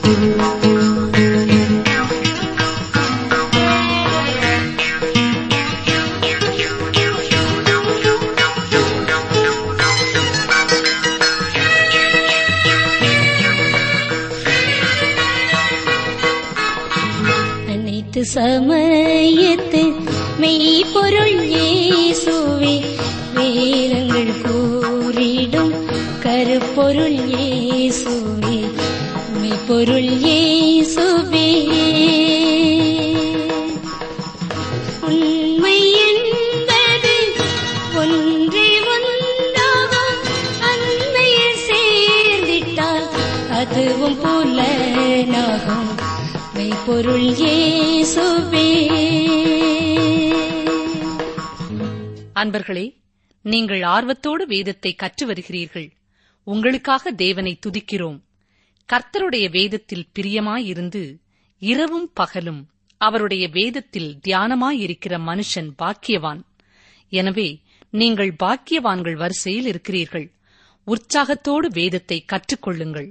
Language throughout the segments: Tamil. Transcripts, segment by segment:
அனைத்து சமயத்து மெய்ப்பொருள் இயேசுவே வேதங்கள் கூறிடும் கருப்பொருள் இயேசுவே மெய்ப்பொருள் இயேசுவே உண்மை என்பது ஒன்றே ஒன்றாகும் அன்னையில் சேர்ந்திட்டால் அதுவும் புலனாகும் மெய்ப்பொருள் இயேசுவே அன்பர்களே நீங்கள் ஆர்வத்தோடு வேதத்தை கற்று வருகிறீர்கள் உங்களுக்காக தேவனை துதிக்கிறோம் கர்த்தருடைய வேதத்தில் பிரியமாயிருந்து இரவும் பகலும் அவருடைய வேதத்தில் தியானமாயிருக்கிற மனுஷன் பாக்கியவான் எனவே நீங்கள் பாக்கியவான்கள் வரிசையில் இருக்கிறீர்கள் உற்சாகத்தோடு வேதத்தை கற்றுக்கொள்ளுங்கள்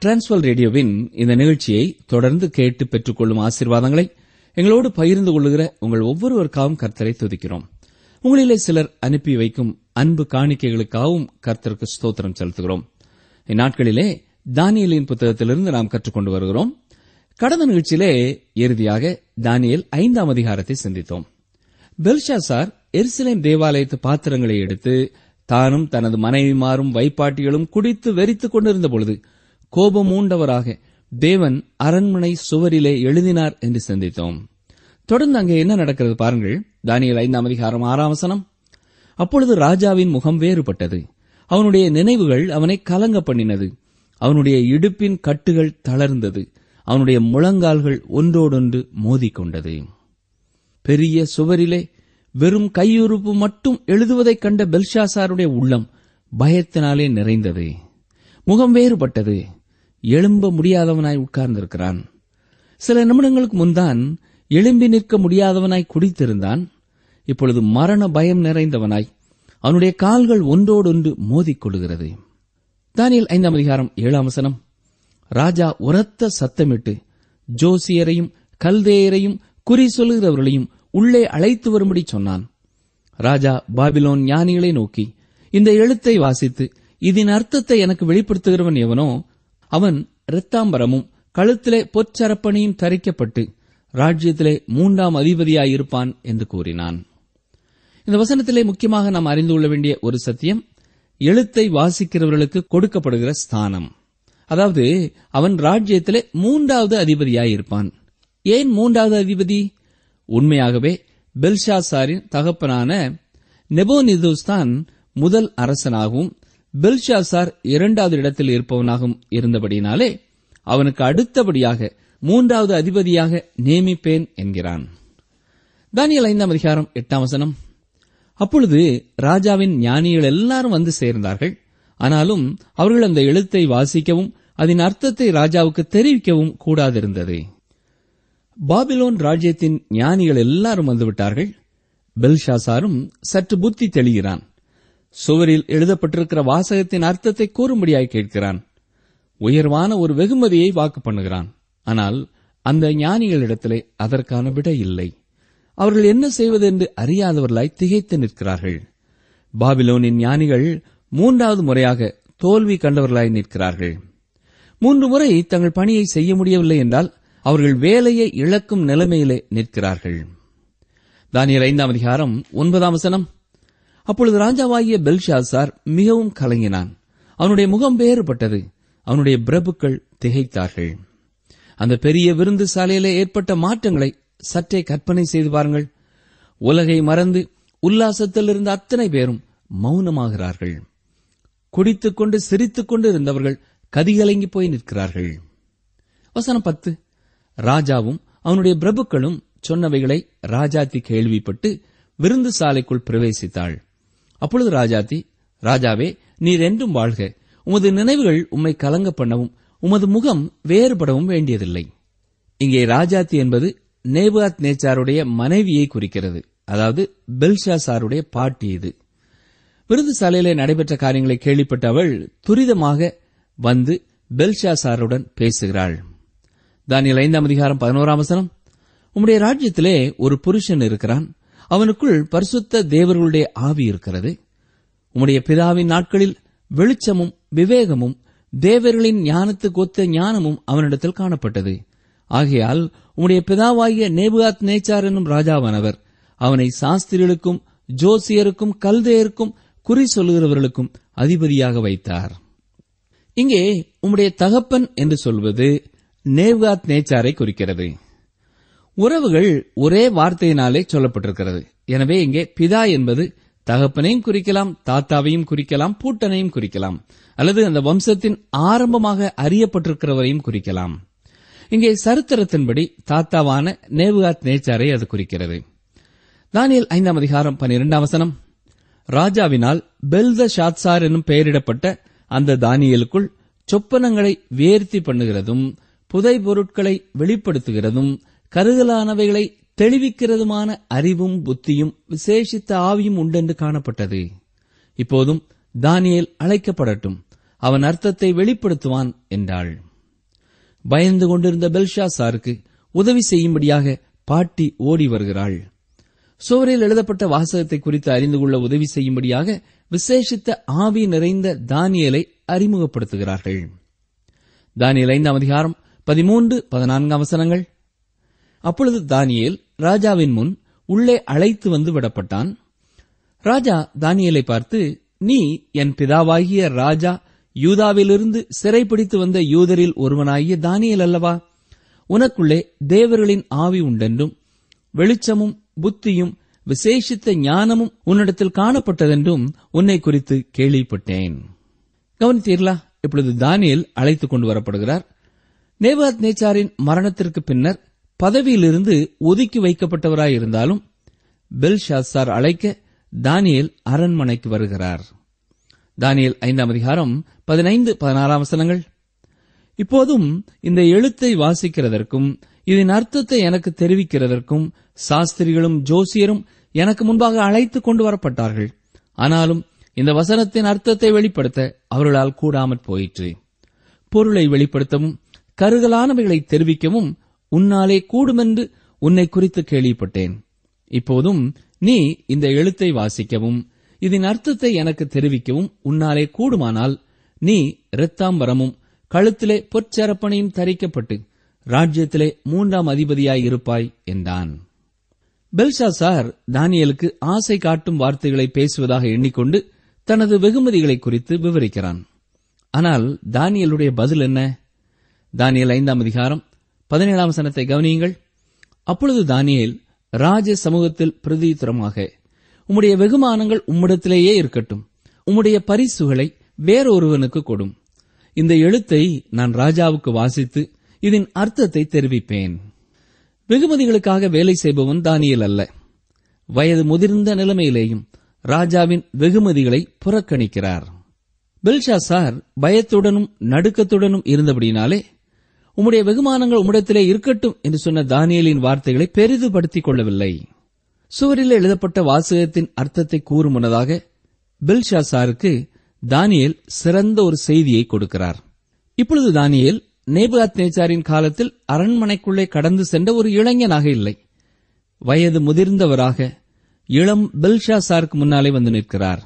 டிரான்ஸ்வல் ரேடியோவின் இந்த நிகழ்ச்சியை தொடர்ந்து கேட்டு பெற்றுக்கொள்ளும் ஆசீர்வாதங்களை எங்களோடு பகிர்ந்து கொள்ளுகிற உங்கள் ஒவ்வொருவருக்காகவும் கர்த்தரை துதிக்கிறோம் உங்களிலே சிலர் அனுப்பி வைக்கும் அன்பு காணிக்கைகளுக்காகவும் கர்த்தருக்கு ஸ்தோத்திரம் செலுத்துகிறோம் இந்நாட்களிலே தானியலின் புத்தகத்திலிருந்து நாம் கற்றுக்கொண்டு வருகிறோம் கடந்த நிகழ்ச்சியிலே இறுதியாக தானியல் ஐந்தாம் அதிகாரத்தை சிந்தித்தோம் பெல்ஷாசார் எருசலேம் தேவாலயத்து பாத்திரங்களை எடுத்து தானும் தனது மனைவிமாரும் வைப்பாட்டிகளும் குடித்து வெறித்துக் கொண்டிருந்த பொழுது கோபம் மூண்டவராக தேவன் அரண்மனை சுவரிலே எழுதினார் என்று சிந்தித்தோம் தொடர்ந்து அங்கே என்ன நடக்கிறது பாருங்கள் தானியல் ஐந்தாம் அதிகாரம் ஆறாம் வசனம் அப்பொழுது ராஜாவின் முகம் வேறுபட்டது அவனுடைய நினைவுகள் அவனை கலங்க பண்ணினது அவனுடைய இடுப்பின் கட்டுகள் தளர்ந்தது அவனுடைய முழங்கால்கள் ஒன்றோடொன்று மோதிக்கொண்டது பெரிய சுவரிலே வெறும் கையுறுப்பு மட்டும் எழுதுவதைக் கண்ட பெல்ஷாசாருடைய உள்ளம் பயத்தினாலே நிறைந்தது முகம் வேறுபட்டது எழும்ப முடியாதவனாய் உட்கார்ந்திருக்கிறான் சில நிமிடங்களுக்கு முன்தான் எழும்பி நிற்க முடியாதவனாய் குடித்திருந்தான் இப்பொழுது மரண பயம் நிறைந்தவனாய் அவனுடைய கால்கள் ஒன்றோடொன்று மோதிக்கொள்கிறது தானியல் ஐந்தாம் அதிகாரம் ஏழாம் வசனம் ராஜா உரத்த சத்தமிட்டு ஜோசியரையும் கல்தேயரையும் குறி சொல்லுகிறவர்களையும் உள்ளே அழைத்து வரும்படி சொன்னான் ராஜா பாபிலோன் ஞானிகளை நோக்கி இந்த எழுத்தை வாசித்து இதன் அர்த்தத்தை எனக்கு வெளிப்படுத்துகிறவன் எவனோ அவன் இரத்தாம்பரமும் கழுத்திலே பொற்சரப்பணியும் தரிக்கப்பட்டு ராஜ்யத்திலே மூன்றாம் அதிபதியாயிருப்பான் என்று கூறினான் இந்த வசனத்திலே முக்கியமாக நாம் அறிந்து கொள்ள வேண்டிய ஒரு சத்தியம் எழுத்தை வாசிக்கிறவர்களுக்கு கொடுக்கப்படுகிற ஸ்தானம் அதாவது அவன் ராஜ்யத்திலே மூன்றாவது அதிபதியாயிருப்பான் ஏன் மூன்றாவது அதிபதி உண்மையாகவே பெல்ஷாசாரின் தகப்பனான நெபோனிதுஸ் தான் முதல் அரசனாகவும் பெல்ஷாசார் இரண்டாவது இடத்தில் இருப்பவனாகவும் இருந்தபடியினாலே அவனுக்கு அடுத்தபடியாக மூன்றாவது அதிபதியாக நியமிப்பேன் என்கிறான் தானியல் ஐந்தாம் அதிகாரம் எட்டாம் வசனம் அப்பொழுது ராஜாவின் ஞானிகள் எல்லாரும் வந்து சேர்ந்தார்கள் ஆனாலும் அவர்கள் அந்த எழுத்தை வாசிக்கவும் அதன் அர்த்தத்தை ராஜாவுக்கு தெரிவிக்கவும் கூடாதிருந்தது பாபிலோன் ராஜ்யத்தின் ஞானிகள் எல்லாரும் வந்துவிட்டார்கள் பெல்ஷாசாரும் சற்று புத்தி தெளிகிறான் சுவரில் எழுதப்பட்டிருக்கிற வாசகத்தின் அர்த்தத்தை கூறும்படியாய் கேட்கிறான் உயர்வான ஒரு வெகுமதியை வாக்கு பண்ணுகிறான் ஆனால் அந்த ஞானிகளிடத்திலே அதற்கான விடை இல்லை அவர்கள் என்ன செய்வது என்று அறியாதவர்களாய் திகைத்து நிற்கிறார்கள் பாபிலோனின் ஞானிகள் மூன்றாவது முறையாக தோல்வி கண்டவர்களாய் நிற்கிறார்கள் மூன்று முறை தங்கள் பணியை செய்ய முடியவில்லை என்றால் அவர்கள் வேலையை இழக்கும் நிலைமையிலே நிற்கிறார்கள் தானியல் ஐந்தாம் அதிகாரம் ஒன்பதாம் வசனம் அப்பொழுது ராஜாவாகிய பெல்ஷாசார் மிகவும் கலங்கினான் அவனுடைய முகம் வேறுபட்டது அவனுடைய பிரபுக்கள் திகைத்தார்கள் அந்த பெரிய விருந்து சாலையிலே ஏற்பட்ட மாற்றங்களை சற்றே கற்பனை செய்து பாருங்கள் உலகை மறந்து உல்லாசத்தில் இருந்த அத்தனை பேரும் மௌனமாகிறார்கள் குடித்துக் கொண்டு சிரித்துக் கொண்டு இருந்தவர்கள் கதிகலங்கி போய் நிற்கிறார்கள் வசனம் பத்து ராஜாவும் அவனுடைய பிரபுக்களும் சொன்னவைகளை ராஜாத்தி கேள்விப்பட்டு விருந்து சாலைக்குள் பிரவேசித்தாள் அப்பொழுது ராஜாத்தி ராஜாவே நீர் என்றும் வாழ்க உமது நினைவுகள் உம்மை கலங்க பண்ணவும் உமது முகம் வேறுபடவும் வேண்டியதில்லை இங்கே ராஜாத்தி என்பது நேபாத் நேச்சாருடைய மனைவியை குறிக்கிறது அதாவது பெல்ஷாசாருடைய பாட்டி இது விருந்து சாலையிலே நடைபெற்ற காரியங்களை கேள்விப்பட்ட அவள் துரிதமாக வந்து பெல்ஷாசாருடன் பேசுகிறாள் தானியல் ஐந்தாம் அதிகாரம் பதினோராம் வசனம் உம்முடைய ராஜ்யத்திலே ஒரு புருஷன் இருக்கிறான் அவனுக்குள் பரிசுத்த தேவர்களுடைய ஆவி இருக்கிறது உம்முடைய பிதாவின் நாட்களில் வெளிச்சமும் விவேகமும் தேவர்களின் ஞானத்துக்கு ஒத்த ஞானமும் அவனிடத்தில் காணப்பட்டது ஆகையால் உம்முடைய பிதாவாகிய நேபுகாத் நேச்சார் என்னும் ராஜாவானவர் அவனை சாஸ்திரிகளுக்கும் ஜோசியருக்கும் கல்தையருக்கும் குறி சொல்லுகிறவர்களுக்கும் அதிபதியாக வைத்தார் இங்கே உம்முடைய தகப்பன் என்று சொல்வது நேவ்காத் நேச்சாரை குறிக்கிறது உறவுகள் ஒரே வார்த்தையினாலே சொல்லப்பட்டிருக்கிறது எனவே இங்கே பிதா என்பது தகப்பனையும் குறிக்கலாம் தாத்தாவையும் குறிக்கலாம் பூட்டனையும் குறிக்கலாம் அல்லது அந்த வம்சத்தின் ஆரம்பமாக அறியப்பட்டிருக்கிறவரையும் குறிக்கலாம் இங்கே சரித்திரத்தின்படி தாத்தாவான நேவுகாத் நேச்சாரை அது குறிக்கிறது தானியல் ஐந்தாம் அதிகாரம் பனிரெண்டாம் வசனம் ராஜாவினால் பெல்த ஷாத்சார் என்னும் பெயரிடப்பட்ட அந்த தானியலுக்குள் சொப்பனங்களை வேர்த்தி பண்ணுகிறதும் புதை பொருட்களை வெளிப்படுத்துகிறதும் கருகலானவைகளை தெளிவிக்கிறதுமான அறிவும் புத்தியும் விசேஷித்த ஆவியும் உண்டென்று காணப்பட்டது இப்போதும் தானியேல் அழைக்கப்படட்டும் அவன் அர்த்தத்தை வெளிப்படுத்துவான் என்றாள் பயந்து கொண்டிருந்த பெல்ஷாசாருக்கு உதவி செய்யும்படியாக பாட்டி ஓடி வருகிறாள் சுவரில் எழுதப்பட்ட வாசகத்தை குறித்து அறிந்து கொள்ள உதவி செய்யும்படியாக விசேஷித்த ஆவி நிறைந்த தானியலை அறிமுகப்படுத்துகிறார்கள் தானியல் ஐந்தாம் அதிகாரம் பதிமூன்று பதினான்காம் வசனங்கள் அப்பொழுது தானியேல் ராஜாவின் முன் உள்ளே அழைத்து வந்து விடப்பட்டான் ராஜா தானியேலை பார்த்து நீ என் பிதாவாகிய ராஜா யூதாவிலிருந்து சிறைப்பிடித்து வந்த யூதரில் ஒருவனாகிய தானியேல் அல்லவா உனக்குள்ளே தேவர்களின் ஆவி உண்டென்றும் வெளிச்சமும் புத்தியும் விசேஷித்த ஞானமும் உன்னிடத்தில் காணப்பட்டதென்றும் உன்னை குறித்து கேள்விப்பட்டேன் கவனித்தீர்களா இப்பொழுது தானியேல் அழைத்துக் கொண்டு வரப்படுகிறார் நேபாத் நேச்சாரின் மரணத்திற்கு பின்னர் பதவியிலிருந்து ஒதுக்கி வைக்கப்பட்டவராயிருந்தாலும் பெல்ஷாசார் அழைக்க தானியேல் அரண்மனைக்கு வருகிறார் தானியேல் ஐந்தாம் அதிகாரம் பதினைந்து பதினாறாம் வசனங்கள் இப்போதும் இந்த எழுத்தை வாசிக்கிறதற்கும் இதன் அர்த்தத்தை எனக்கு தெரிவிக்கிறதற்கும் சாஸ்திரிகளும் ஜோசியரும் எனக்கு முன்பாக அழைத்துக் கொண்டு வரப்பட்டார்கள் ஆனாலும் இந்த வசனத்தின் அர்த்தத்தை வெளிப்படுத்த அவர்களால் கூடாமற் போயிற்று பொருளை வெளிப்படுத்தவும் கருகலானவைகளை தெரிவிக்கவும் உன்னாலே கூடுமென்று உன்னை குறித்து கேள்விப்பட்டேன் இப்போதும் நீ இந்த எழுத்தை வாசிக்கவும் இதன் அர்த்தத்தை எனக்கு தெரிவிக்கவும் உன்னாலே கூடுமானால் நீ இரத்தாம்பரமும் கழுத்திலே பொற்சரப்பணியும் தரிக்கப்பட்டு ராஜ்யத்திலே மூன்றாம் அதிபதியாய் இருப்பாய் என்றான் பெல்ஷாசார் தானியலுக்கு ஆசை காட்டும் வார்த்தைகளை பேசுவதாக எண்ணிக்கொண்டு தனது வெகுமதிகளை குறித்து விவரிக்கிறான் ஆனால் தானியலுடைய பதில் என்ன தானியல் ஐந்தாம் அதிகாரம் பதினேழாம் வசனத்தை கவனியுங்கள் அப்பொழுது தானியேல் ராஜ சமூகத்தில் பிரதித்திரமாக உம்முடைய வெகுமானங்கள் உம்மிடத்திலேயே இருக்கட்டும் உம்முடைய பரிசுகளை வேறொருவனுக்கு கொடும் இந்த எழுத்தை நான் ராஜாவுக்கு வாசித்து இதன் அர்த்தத்தை தெரிவிப்பேன் வெகுமதிகளுக்காக வேலை செய்பவன் தானியல் அல்ல வயது முதிர்ந்த நிலைமையிலேயும் ராஜாவின் வெகுமதிகளை புறக்கணிக்கிறார் பெல்ஷாசார் பயத்துடனும் நடுக்கத்துடனும் இருந்தபடியினாலே உம்முடைய வெகுமானங்கள் உம்மிடத்திலே இருக்கட்டும் என்று சொன்ன தானியலின் வார்த்தைகளை பெரிதுபடுத்திக் கொள்ளவில்லை சுவரில் எழுதப்பட்ட வாசகத்தின் அர்த்தத்தை கூறும் முன்னதாக பெல்ஷாசாருக்கு தானியேல் சிறந்த ஒரு செய்தியை கொடுக்கிறார் இப்பொழுது தானியேல் நேபுகாத் நேச்சாரின் காலத்தில் அரண்மனைக்குள்ளே கடந்து சென்ற ஒரு இளைஞனாக இல்லை வயது முதிர்ந்தவராக இளம் பெல்ஷாசாருக்கு முன்னாலே வந்து நிற்கிறார்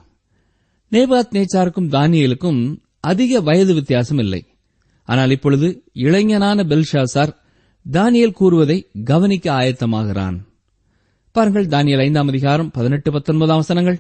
நேபாத் நேச்சாருக்கும் தானியலுக்கும் அதிக வயது வித்தியாசம் இல்லை ஆனால் இப்பொழுது இளைஞனான பெல்ஷாசார் தானியல் கூறுவதை கவனிக்க ஆயத்தமாகிறான் பாருங்கள் தானியல் ஐந்தாம் அதிகாரம் பதினெட்டு பத்தொன்பதாம் வசனங்கள்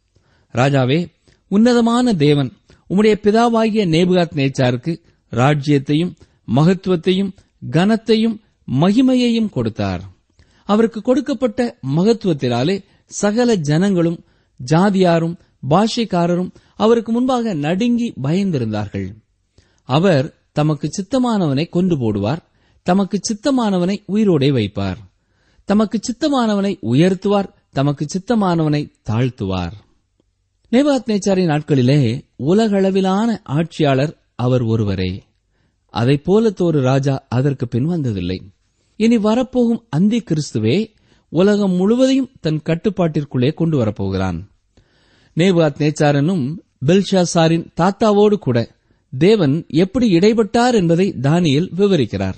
ராஜாவே உன்னதமான தேவன் உம்முடைய பிதாவாகிய நேபுகாத் நேச்சாருக்கு ராஜ்யத்தையும் மகத்துவத்தையும் கனத்தையும் மகிமையையும் கொடுத்தார் அவருக்கு கொடுக்கப்பட்ட மகத்துவத்தினாலே சகல ஜனங்களும் ஜாதியாரும் பாஷைக்காரரும் அவருக்கு முன்பாக நடுங்கி பயந்திருந்தார்கள் அவர் தமக்கு சித்தமானவனை கொண்டு போடுவார் தமக்கு சித்தமானவனை உயிரோடே வைப்பார் தமக்கு சித்தமானவனை உயர்த்துவார் தமக்கு சித்தமானவனை தாழ்த்துவார் நேபாத் நேச்சாரின் நாட்களிலே உலகளவிலான ஆட்சியாளர் அவர் ஒருவரே அதைப் போலத்தோரு ராஜா அதற்கு பின் வந்ததில்லை இனி வரப்போகும் அந்தி கிறிஸ்துவே உலகம் முழுவதையும் தன் கட்டுப்பாட்டிற்குள்ளே கொண்டு வரப்போகிறான் நேபாத் நேச்சாரனும் பெல்ஷாசாரின் தாத்தாவோடு கூட தேவன் எப்படி இடைப்பட்டார் என்பதை தானியல் விவரிக்கிறார்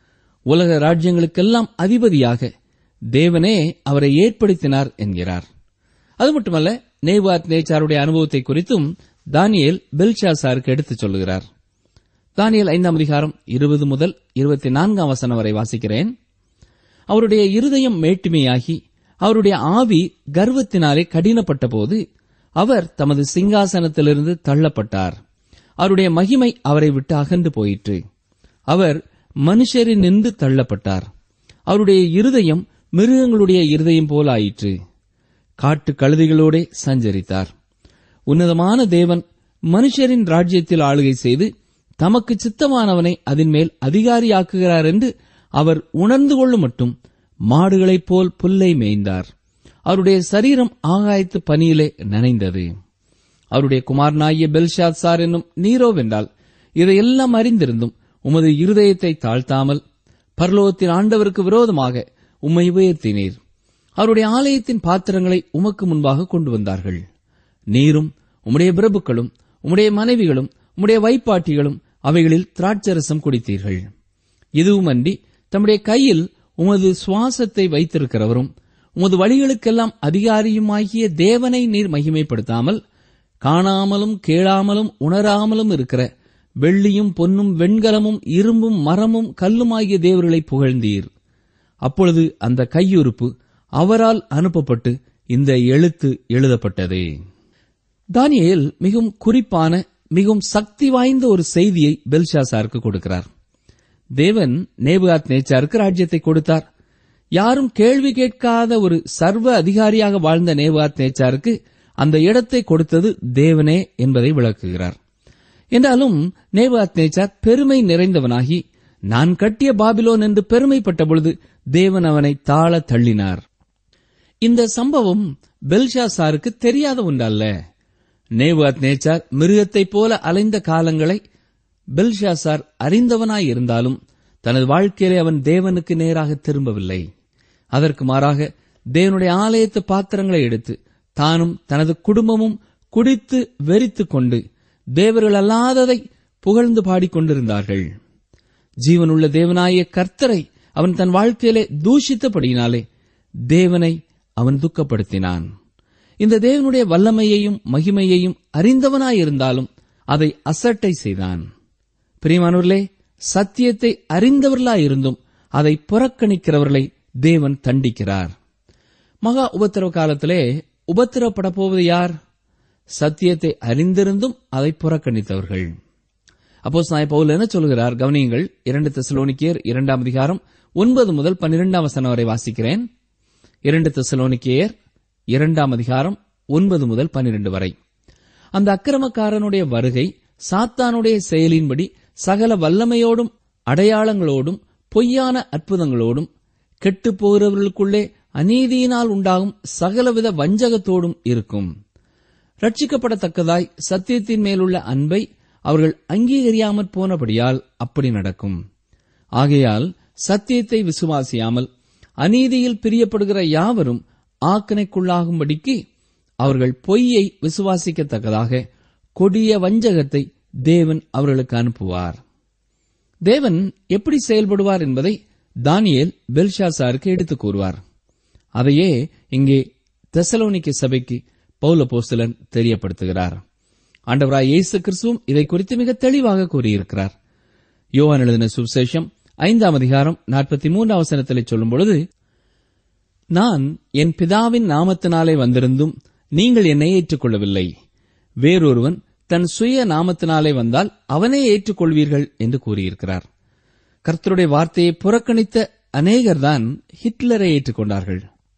உலக ராஜ்யங்களுக்கெல்லாம் அதிபதியாக தேவனே அவரை ஏற்படுத்தினார் என்கிறார் அது மட்டுமல்ல நேபாத் நேச்சாருடைய அனுபவத்தை குறித்தும் தானியேல் பெல்ஷாசாருக்கு எடுத்துச் சொல்லுகிறார் தானியல் ஐந்தாம் அதிகாரம் இருபது முதல் இருபத்தி நான்காம் வசனம் வரை வாசிக்கிறேன் அவருடைய இருதயம் மேட்டுமையாகி அவருடைய ஆவி கர்வத்தினாலே கடினப்பட்ட போது அவர் தமது சிங்காசனத்திலிருந்து தள்ளப்பட்டார் அவருடைய மகிமை அவரை விட்டு அகன்று போயிற்று அவர் மனுஷரின் நின்று தள்ளப்பட்டார் அவருடைய இருதயம் மிருகங்களுடைய இருதயம் போல ஆயிற்று காட்டு கழுதைகளோடே சஞ்சரித்தார் உன்னதமான தேவன் மனுஷரின் ராஜ்யத்தில் ஆளுகை செய்து தமக்கு சித்தமானவனை அதன் மேல் அதிகாரியாக்குகிறார் என்று அவர் உணர்ந்து கொள்ளும் மட்டும் மாடுகளைப் போல் புல்லை மேய்ந்தார் அவருடைய சரீரம் ஆகாயத்து பனியிலே நனைந்தது அவருடைய குமாரனாகிய பெல்ஷாத் சார் என்னும் நீரோ வென்றால் இதையெல்லாம் அறிந்திருந்தும் உமது இருதயத்தை தாழ்த்தாமல் பரலோகத்தின் ஆண்டவருக்கு விரோதமாக உம்மை உயர்த்தினீர் அவருடைய ஆலயத்தின் பாத்திரங்களை உமக்கு முன்பாக கொண்டு வந்தார்கள் நீரும் உம்முடைய பிரபுக்களும் உம்முடைய மனைவிகளும் உம்முடைய வைப்பாட்டிகளும் அவைகளில் திராட்சரசம் குடித்தீர்கள் இதுவுமன்றி தம்முடைய கையில் உமது சுவாசத்தை வைத்திருக்கிறவரும் உமது வழிகளுக்கெல்லாம் அதிகாரியுமாகிய தேவனை நீர் மகிமைப்படுத்தாமல் காணாமலும் கேளாமலும் உணராமலும் இருக்கிற வெள்ளியும் பொன்னும் வெண்கலமும் இரும்பும் மரமும் கல்லுமாகிய தேவர்களை புகழ்ந்தீர் அப்பொழுது அந்த கையுறுப்பு அவரால் அனுப்பப்பட்டு இந்த எழுத்து எழுதப்பட்டது தானியேல் மிகவும் குறிப்பான மிகவும் சக்தி வாய்ந்த ஒரு செய்தியை பெல்ஷாசாருக்கு கொடுக்கிறார் தேவன் நேபுகாத் நேச்சாருக்கு ராஜ்யத்தை கொடுத்தார் யாரும் கேள்வி கேட்காத ஒரு சர்வ அதிகாரியாக வாழ்ந்த நேபுகாத் நேச்சாருக்கு அந்த இடத்தை கொடுத்தது தேவனே என்பதை விளக்குகிறார் என்றாலும் நேபுகாத் நேச்சார் பெருமை நிறைந்தவனாகி நான் கட்டிய பாபிலோன் என்று பெருமைப்பட்ட பொழுது தேவன் அவனை தாழ தள்ளினார் இந்த சம்பவம் பெல்ஷாசாருக்கு தெரியாத ஒன்றல்ல நேவாத் நேச்சார் மிருகத்தைப் போல அலைந்த காலங்களை பெல்ஷாசார் அறிந்தவனாய் இருந்தாலும் தனது வாழ்க்கையிலே அவன் தேவனுக்கு நேராக திரும்பவில்லை அதற்கு மாறாக தேவனுடைய ஆலயத்து பாத்திரங்களை எடுத்து தானும் தனது குடும்பமும் குடித்து வெறித்துக் கொண்டு தேவர்கள் அல்லாததை புகழ்ந்து பாடிக்கொண்டிருந்தார்கள் ஜீவனுள்ள தேவனாய கர்த்தரை அவன் தன் வாழ்க்கையிலே தூஷித்தபடியினாலே தேவனை அவன் துக்கப்படுத்தினான் இந்த தேவனுடைய வல்லமையையும் மகிமையையும் அறிந்தவனாயிருந்தாலும் அதை அசட்டை செய்தான் பிரியமானவர்களே சத்தியத்தை அறிந்தவர்களாயிருந்தும் அதை புறக்கணிக்கிறவர்களை தேவன் தண்டிக்கிறார் மகா உபத்திரவ காலத்திலே உபத்திரப்பட போவது யார் சத்தியத்தை அறிந்திருந்தும் அதை புறக்கணித்தவர்கள் அப்போ சாய் பவுல் என்ன சொல்கிறார் கவனியுங்கள் இரண்டு தெசலோனிக்கியர் இரண்டாம் அதிகாரம் ஒன்பது முதல் பன்னிரெண்டாம் வசனம் வரை வாசிக்கிறேன் இரண்டு தெசலோனிக்கேயர் இரண்டாம் அதிகாரம் ஒன்பது முதல் பன்னிரண்டு வரை அந்த அக்கிரமக்காரனுடைய வருகை சாத்தானுடைய செயலின்படி சகல வல்லமையோடும் அடையாளங்களோடும் பொய்யான அற்புதங்களோடும் கெட்டுப் போகிறவர்களுக்குள்ளே அநீதியினால் உண்டாகும் சகலவித வஞ்சகத்தோடும் இருக்கும் ரட்சிக்கப்படத்தக்கதாய் சத்தியத்தின் மேலுள்ள அன்பை அவர்கள் அங்கீகரியாமற் போனபடியால் அப்படி நடக்கும் ஆகையால் சத்தியத்தை விசுவாசியாமல் அநீதியில் பிரியப்படுகிற யாவரும் ஆக்கனைக்குள்ளாகும்படிக்கு அவர்கள் பொய்யை விசுவாசிக்கத்தக்கதாக கொடிய வஞ்சகத்தை தேவன் அவர்களுக்கு அனுப்புவார் தேவன் எப்படி செயல்படுவார் என்பதை தானியேல் பெல்ஷாசாருக்கு எடுத்துக் கூறுவார் அதையே இங்கே தெசலோனிக்க சபைக்கு பௌல போஸ்தலன் தெரியப்படுத்துகிறார் ஆண்டவராய் இயேசு கிறிஸ்துவும் இதை குறித்து மிக தெளிவாக கூறியிருக்கிறார் யோவான் எழுதின சுவிசேஷம் ஐந்தாம் அதிகாரம் நாற்பத்தி மூன்றாம் வசனத்திலே சொல்லும் பொழுது நான் என் பிதாவின் நாமத்தினாலே வந்திருந்தும் நீங்கள் என்னை ஏற்றுக்கொள்ளவில்லை வேறொருவன் தன் சுய நாமத்தினாலே வந்தால் அவனே ஏற்றுக்கொள்வீர்கள் என்று கூறியிருக்கிறார் கர்த்தருடைய வார்த்தையை புறக்கணித்த அநேகர்தான் ஹிட்லரை ஏற்றுக்கொண்டார்கள்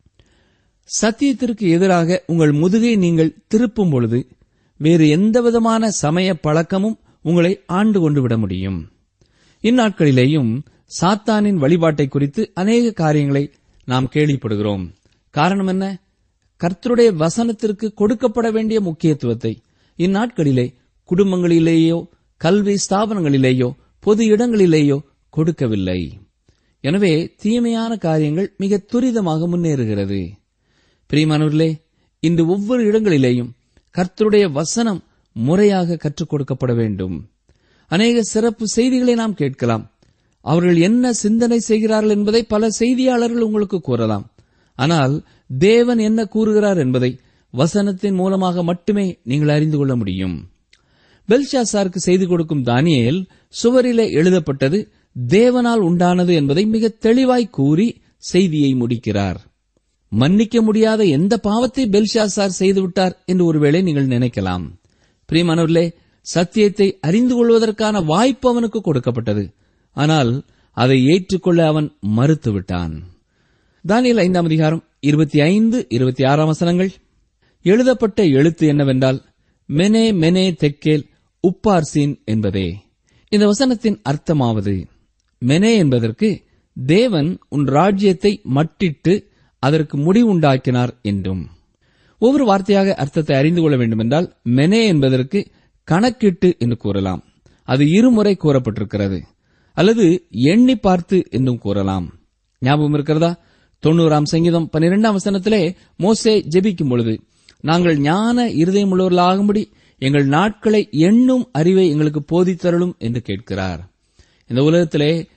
சத்தியத்திற்கு எதிராக உங்கள் முதுகை நீங்கள் திருப்பும் பொழுது வேறு எந்தவிதமான சமய பழக்கமும் உங்களை ஆண்டு கொண்டு விட முடியும் இந்நாட்களிலேயும் சாத்தானின் வழிபாட்டை குறித்து அநேக காரியங்களை நாம் கேள்விப்படுகிறோம் காரணம் என்ன கர்த்தருடைய வசனத்திற்கு கொடுக்கப்பட வேண்டிய முக்கியத்துவத்தை இந்நாட்களிலே குடும்பங்களிலேயோ கல்வி ஸ்தாபனங்களிலேயோ பொது இடங்களிலேயோ கொடுக்கவில்லை எனவே தீமையான காரியங்கள் மிக துரிதமாக முன்னேறுகிறது பிரியமானவர்களே இன்று ஒவ்வொரு இடங்களிலேயும் கர்த்தருடைய வசனம் முறையாக கற்றுக் கொடுக்கப்பட வேண்டும் அநேக சிறப்பு செய்திகளை நாம் கேட்கலாம் அவர்கள் என்ன சிந்தனை செய்கிறார்கள் என்பதை பல செய்தியாளர்கள் உங்களுக்கு கூறலாம் ஆனால் தேவன் என்ன கூறுகிறார் என்பதை வசனத்தின் மூலமாக மட்டுமே நீங்கள் அறிந்து கொள்ள முடியும் பெல்ஷாசாருக்கு செய்து கொடுக்கும் தானியேல் சுவரிலே எழுதப்பட்டது தேவனால் உண்டானது என்பதை மிக தெளிவாய் கூறி செய்தியை முடிக்கிறார் மன்னிக்க முடியாத எந்த பாவத்தை பெல்ஷாசார் செய்துவிட்டார் என்று ஒருவேளை நீங்கள் நினைக்கலாம் பிரியமானவர்களே சத்தியத்தை அறிந்து கொள்வதற்கான வாய்ப்பு அவனுக்கு கொடுக்கப்பட்டது ஆனால் அதை ஏற்றுக்கொள்ள அவன் மறுத்துவிட்டான் தானியல் ஐந்தாம் அதிகாரம் இருபத்தி ஐந்து இருபத்தி ஆறாம் வசனங்கள் எழுதப்பட்ட எழுத்து என்னவென்றால் மெனே மெனே தெக்கேல் உப்பார்சீன் என்பதே இந்த வசனத்தின் அர்த்தமாவது மெனே என்பதற்கு தேவன் உன் ராஜ்யத்தை மட்டிட்டு அதற்கு முடிவுண்டாக்கினார் என்றும் ஒவ்வொரு வார்த்தையாக அர்த்தத்தை அறிந்து கொள்ள வேண்டுமென்றால் மெனே என்பதற்கு கணக்கிட்டு என்று கூறலாம் அது இருமுறை கூறப்பட்டிருக்கிறது அல்லது எண்ணி பார்த்து என்றும் கூறலாம் ஞாபகம் இருக்கிறதா தொண்ணூறாம் சங்கீதம் பன்னிரெண்டாம் வசனத்திலே மோசே ஜெபிக்கும் பொழுது நாங்கள் ஞான இருதயமுள்ளவர்களாகும்படி எங்கள் நாட்களை எண்ணும் அறிவை எங்களுக்கு போதித்தருளும் என்று கேட்கிறார் இந்த உலகத்திலே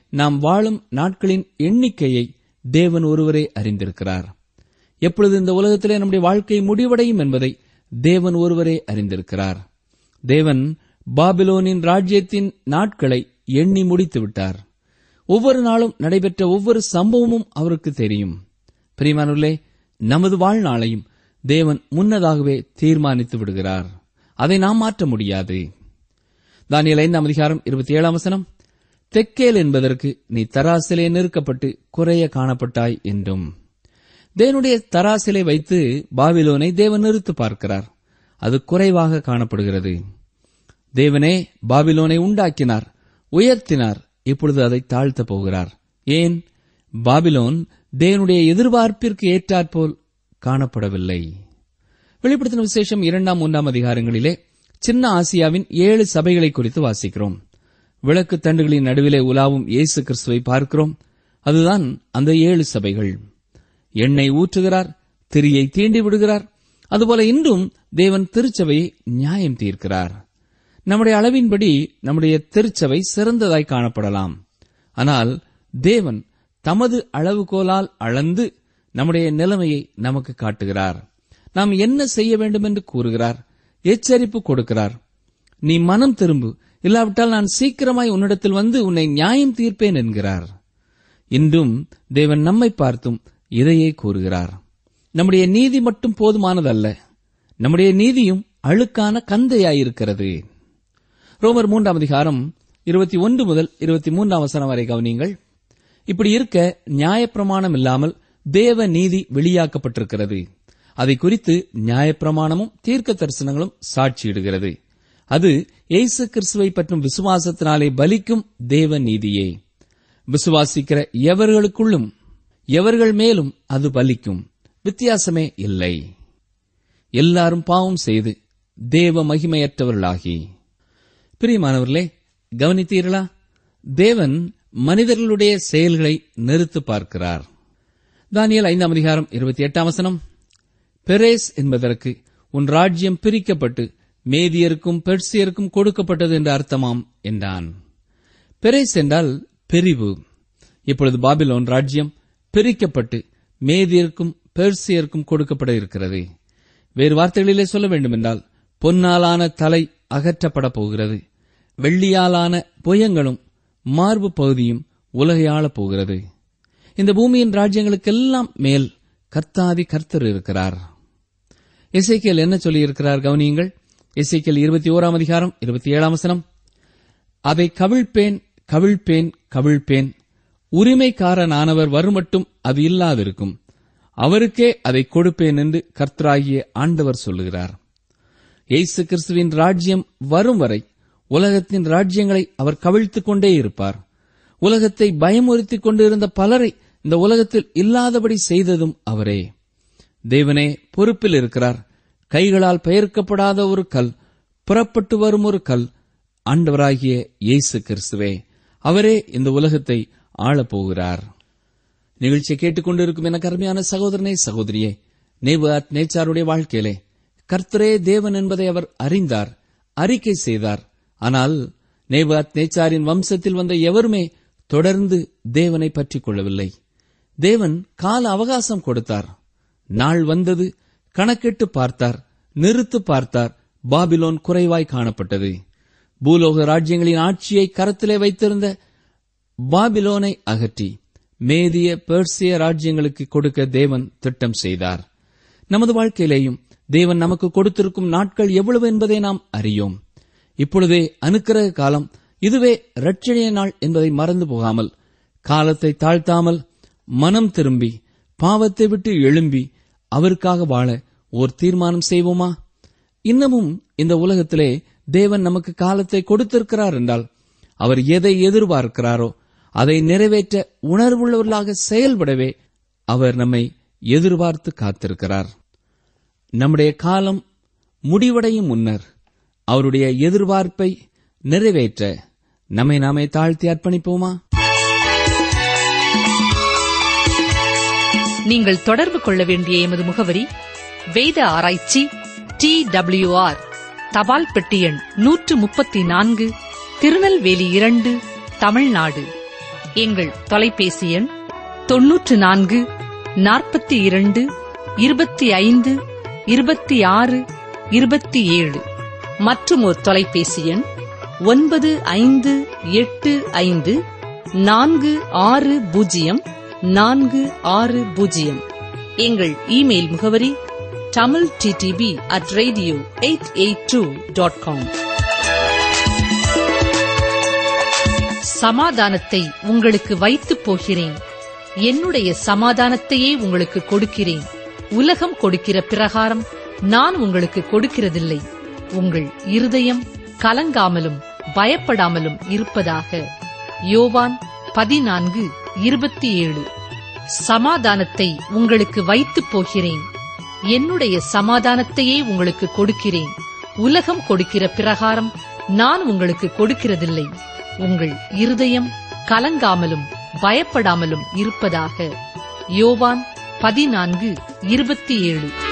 நாம் வாழும் நாட்களின் எண்ணிக்கையை தேவன் ஒருவரே அறிந்திருக்கிறார் எப்பொழுது இந்த உலகத்திலே நம்முடைய வாழ்க்கை முடிவடையும் என்பதை தேவன் ஒருவரே அறிந்திருக்கிறார் தேவன் பாபிலோனின் ராஜ்யத்தின் நாட்களை எண்ணி முடித்து விட்டார் ஒவ்வொரு நாளும் நடைபெற்ற ஒவ்வொரு சம்பவமும் அவருக்கு தெரியும் பிரியமானவர்களே நமது வாழ்நாளையும் தேவன் முன்னதாகவே தீர்மானித்து விடுகிறார் அதை நாம் மாற்ற முடியாது தானியல் ஐந்தாம் அதிகாரம் இருபத்தி ஏழாம் வசனம் தெக்கேல் என்பதற்கு நீ தராசிலே நெருக்கப்பட்டு குறைய காணப்பட்டாய் என்றும் தேவனுடைய தராசிலே வைத்து பாபிலோனை தேவன் நிறுத்து பார்க்கிறார் அது குறைவாக காணப்படுகிறது தேவனே பாபிலோனை உண்டாக்கினார் உயர்த்தினார் இப்பொழுது அதை தாழ்த்தப் போகிறார் ஏன் பாபிலோன் தேவனுடைய எதிர்பார்ப்பிற்கு ஏற்றாற்போல் காணப்படவில்லை வெளிப்படுத்தின விசேஷம் இரண்டாம் மூன்றாம் அதிகாரங்களிலே சின்ன ஆசியாவின் ஏழு சபைகளை குறித்து வாசிக்கிறோம் விளக்கு தண்டுகளின் நடுவிலே உலாவும் இயேசு கிறிஸ்துவை பார்க்கிறோம் அதுதான் அந்த ஏழு சபைகள் எண்ணெய் ஊற்றுகிறார் திரியை தீண்டி விடுகிறார் அதுபோல இன்றும் தேவன் திருச்சபையை நியாயம் தீர்க்கிறார் நம்முடைய அளவின்படி நம்முடைய திருச்சபை சிறந்ததாய் காணப்படலாம் ஆனால் தேவன் தமது அளவுகோலால் அளந்து நம்முடைய நிலைமையை நமக்கு காட்டுகிறார் நாம் என்ன செய்ய வேண்டும் என்று கூறுகிறார் எச்சரிப்பு கொடுக்கிறார் நீ மனம் திரும்பு இல்லாவிட்டால் நான் சீக்கிரமாய் உன்னிடத்தில் வந்து உன்னை நியாயம் தீர்ப்பேன் என்கிறார் இன்றும் தேவன் நம்மை பார்த்தும் இதையே கூறுகிறார் நம்முடைய நீதி மட்டும் போதுமானதல்ல நம்முடைய நீதியும் அழுக்கான கந்தையாயிருக்கிறது ரோமர் மூன்றாம் அதிகாரம் இருபத்தி ஒன்று முதல் இருபத்தி மூன்றாம் வசனம் வரை கவனியுங்கள் இப்படி இருக்க நியாயப்பிரமாணம் இல்லாமல் தேவ நீதி வெளியாக்கப்பட்டிருக்கிறது அதை குறித்து நியாயப்பிரமாணமும் தீர்க்க தரிசனங்களும் சாட்சியிடுகிறது அது இயேசு கிறிஸ்துவை பற்றும் விசுவாசத்தினாலே பலிக்கும் தேவ நீதியே விசுவாசிக்கிற எவர்களுக்குள்ளும் எவர்கள் மேலும் அது பலிக்கும் வித்தியாசமே இல்லை எல்லாரும் பாவம் செய்து தேவ மகிமையற்றவர்களாகி பிரியமானவர்களே கவனித்தீர்களா தேவன் மனிதர்களுடைய செயல்களை நிறுத்து பார்க்கிறார் தானியல் ஐந்தாம் அதிகாரம் இருபத்தி எட்டாம் வசனம் பெரேஸ் என்பதற்கு உன் ராஜ்யம் பிரிக்கப்பட்டு மேதியருக்கும் பெர்சியருக்கும் கொடுக்கப்பட்டது என்று அர்த்தமாம் என்றான் பெரேஸ் என்றால் பிரிவு இப்பொழுது பாபிலோன் ராஜ்யம் பிரிக்கப்பட்டு மேதியருக்கும் பெர்சியருக்கும் கொடுக்கப்பட இருக்கிறது வேறு வார்த்தைகளிலே சொல்ல வேண்டுமென்றால் பொன்னாலான தலை அகற்றப்பட போகிறது வெள்ளியாலான புயங்களும் மார்பு பகுதியும் உலகையாளப் போகிறது இந்த பூமியின் ராஜ்யங்களுக்கெல்லாம் மேல் கர்த்தாதி கர்த்தர் இருக்கிறார் இசைக்கியல் என்ன சொல்லியிருக்கிறார் கவனியுங்கள் இசைக்கியல் இருபத்தி ஓராம் அதிகாரம் இருபத்தி ஏழாம் வசனம் அதை கவிழ்ப்பேன் கவிழ்ப்பேன் கவிழ்ப்பேன் உரிமைக்காரனானவர் வருமட்டும் அது இல்லாதிருக்கும் அவருக்கே அதை கொடுப்பேன் என்று கர்த்தராகிய ஆண்டவர் சொல்லுகிறார் இயேசு கிறிஸ்துவின் ராஜ்யம் வரும் வரை உலகத்தின் ராஜ்யங்களை அவர் கவிழ்த்துக் கொண்டே இருப்பார் உலகத்தை பயமுறுத்திக் கொண்டிருந்த பலரை இந்த உலகத்தில் இல்லாதபடி செய்ததும் அவரே தேவனே பொறுப்பில் இருக்கிறார் கைகளால் பெயர்க்கப்படாத ஒரு கல் புறப்பட்டு வரும் ஒரு கல் ஆண்டவராகிய இயேசு கிறிஸ்துவே அவரே இந்த உலகத்தை ஆளப்போகிறார் நிகழ்ச்சியை கேட்டுக்கொண்டிருக்கும் என கருமையான சகோதரனே சகோதரியே நேபாத் நேச்சாருடைய வாழ்க்கையிலே கர்த்தரே தேவன் என்பதை அவர் அறிந்தார் அறிக்கை செய்தார் ஆனால் நேபாத் நேச்சாரின் வம்சத்தில் வந்த எவருமே தொடர்ந்து தேவனை பற்றிக் கொள்ளவில்லை தேவன் கால அவகாசம் கொடுத்தார் நாள் வந்தது கணக்கிட்டு பார்த்தார் நிறுத்து பார்த்தார் பாபிலோன் குறைவாய் காணப்பட்டது பூலோக ராஜ்யங்களின் ஆட்சியை கரத்திலே வைத்திருந்த பாபிலோனை அகற்றி மேதிய பெர்சிய ராஜ்யங்களுக்கு கொடுக்க தேவன் திட்டம் செய்தார் நமது வாழ்க்கையிலேயும் தேவன் நமக்கு கொடுத்திருக்கும் நாட்கள் எவ்வளவு என்பதை நாம் அறியோம் இப்பொழுதே அனுக்கிரக காலம் இதுவே ரட்சணிய நாள் என்பதை மறந்து போகாமல் காலத்தை தாழ்த்தாமல் மனம் திரும்பி பாவத்தை விட்டு எழும்பி அவருக்காக வாழ ஓர் தீர்மானம் செய்வோமா இன்னமும் இந்த உலகத்திலே தேவன் நமக்கு காலத்தை கொடுத்திருக்கிறார் என்றால் அவர் எதை எதிர்பார்க்கிறாரோ அதை நிறைவேற்ற உணர்வுள்ளவர்களாக செயல்படவே அவர் நம்மை எதிர்பார்த்து காத்திருக்கிறார் நம்முடைய காலம் முடிவடையும் முன்னர் அவருடைய எதிர்பார்ப்பை நிறைவேற்ற நம்மை நாமே தாழ்த்தி அர்ப்பணிப்போமா நீங்கள் தொடர்பு கொள்ள வேண்டிய எமது முகவரி வேத ஆராய்ச்சி டி ஆர் தபால் பெட்டி எண் நூற்று முப்பத்தி நான்கு திருநெல்வேலி இரண்டு தமிழ்நாடு எங்கள் தொலைபேசி எண் தொன்னூற்று நான்கு நாற்பத்தி இரண்டு இருபத்தி ஐந்து இருபத்தி ஆறு இருபத்தி ஏழு மற்றும் ஒரு தொலைபேசி எண் ஒன்பது ஐந்து எட்டு ஐந்து நான்கு ஆறு பூஜ்ஜியம் நான்கு ஆறு பூஜ்ஜியம் எங்கள் இமெயில் முகவரி Tamil DTP at radio eight eight two dot com சமாதானத்தை உங்களுக்கு வைத்துப் போகிறேன் என்னுடைய சமாதானத்தையே உங்களுக்கு கொடுக்கிறேன் உலகம் கொடுக்கிற பிரகாரம் நான் உங்களுக்கு கொடுக்கிறதில்லை உங்கள் இருதயம் கலங்காமலும் பயப்படாமலும் இருப்பதாக யோவான் பதினான்கு இருபத்தி ஏழு சமாதானத்தை உங்களுக்கு வைத்துப் போகிறேன் என்னுடைய சமாதானத்தையே உங்களுக்கு கொடுக்கிறேன் உலகம் கொடுக்கிற பிரகாரம் நான் உங்களுக்கு கொடுக்கிறதில்லை உங்கள் இருதயம் கலங்காமலும் பயப்படாமலும் இருப்பதாக யோவான் பதினான்கு இருபத்தி ஏழு